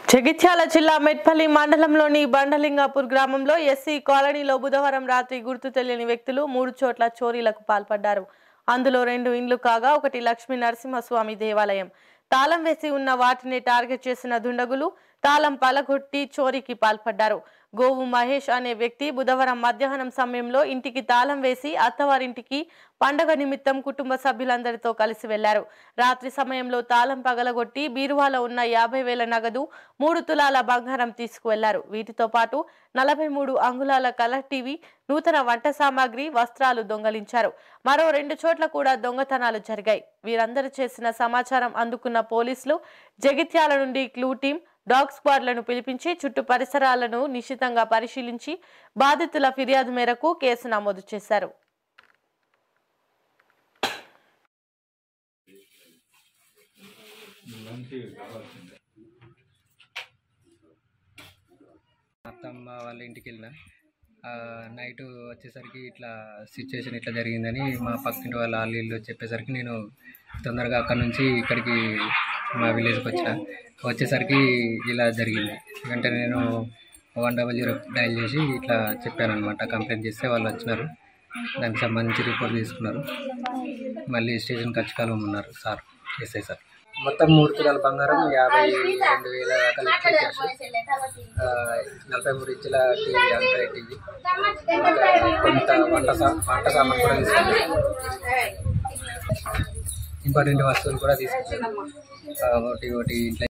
జగిత్యాల జిల్లా మెట్పల్లి మండలంలోని బండలింగాపూర్ గ్రామంలో ఎస్సీ కాలనీలో బుధవారం రాత్రి గుర్తు తెలియని వ్యక్తులు మూడు చోట్ల చోరీలకు పాల్పడ్డారు అందులో రెండు ఇండ్లు కాగా ఒకటి లక్ష్మీ నరసింహస్వామి దేవాలయం తాళం వేసి ఉన్న వాటిని టార్గెట్ చేసిన దుండగులు తాళం పలగొట్టి చోరీకి పాల్పడ్డారు గోవు మహేష్ అనే వ్యక్తి బుధవారం మధ్యాహ్నం సమయంలో ఇంటికి తాళం వేసి అత్తవారింటికి పండగ నిమిత్తం కుటుంబ సభ్యులందరితో కలిసి వెళ్లారు రాత్రి సమయంలో తాళం పగలగొట్టి బీరువాలో ఉన్న యాభై వేల నగదు మూడు తులాల బంగారం తీసుకువెళ్లారు వీటితో పాటు నలభై మూడు అంగుళాల కలర్ టీవీ నూతన వంట సామాగ్రి వస్త్రాలు దొంగలించారు మరో రెండు చోట్ల కూడా దొంగతనాలు జరిగాయి వీరందరూ చేసిన సమాచారం అందుకున్న పోలీసులు జగిత్యాల నుండి క్లూ టీం డాగ్ స్క్వాడ్లను పిలిపించి చుట్టూ పరిసరాలను నిశితంగా పరిశీలించి బాధితుల ఫిర్యాదు మేరకు కేసు నమోదు చేశారు అత్తమ్మ వాళ్ళ ఇంటికి వెళ్ళిన నైట్ వచ్చేసరికి ఇట్లా సిచ్యువేషన్ ఇట్లా జరిగిందని మా పక్కింటి వాళ్ళ వాళ్ళ ఇల్లు చెప్పేసరికి నేను తొందరగా అక్కడ నుంచి ఇక్కడికి మా విలేజ్కి వచ్చిన వచ్చేసరికి ఇలా జరిగింది వెంటనే నేను వన్ డబల్ జీరో డయల్ చేసి ఇట్లా చెప్పాను అనమాట కంప్లైంట్ చేస్తే వాళ్ళు వచ్చినారు దానికి సంబంధించి రిపోర్ట్ తీసుకున్నారు మళ్ళీ స్టేషన్కి వచ్చి కలవమన్నారు సార్ ఎస్ఐ సార్ మొత్తం మూడు తులాల బంగారం యాభై రెండు వేల దాకా లిక్విడ్ క్యాష్ ఆ, నలభై మూడు ఇంచుల టీవీ ఆండ్రాయిడ్ టీవీ ఇంకా కొంత వంట సా వంట సామాన్ కూడా తీసుకున్నాను ఇంపార్టెంట్ వస్తువులు కూడా తీసుకున్నాను ఆ, ఒకటి ఒకటి ఇంట్లో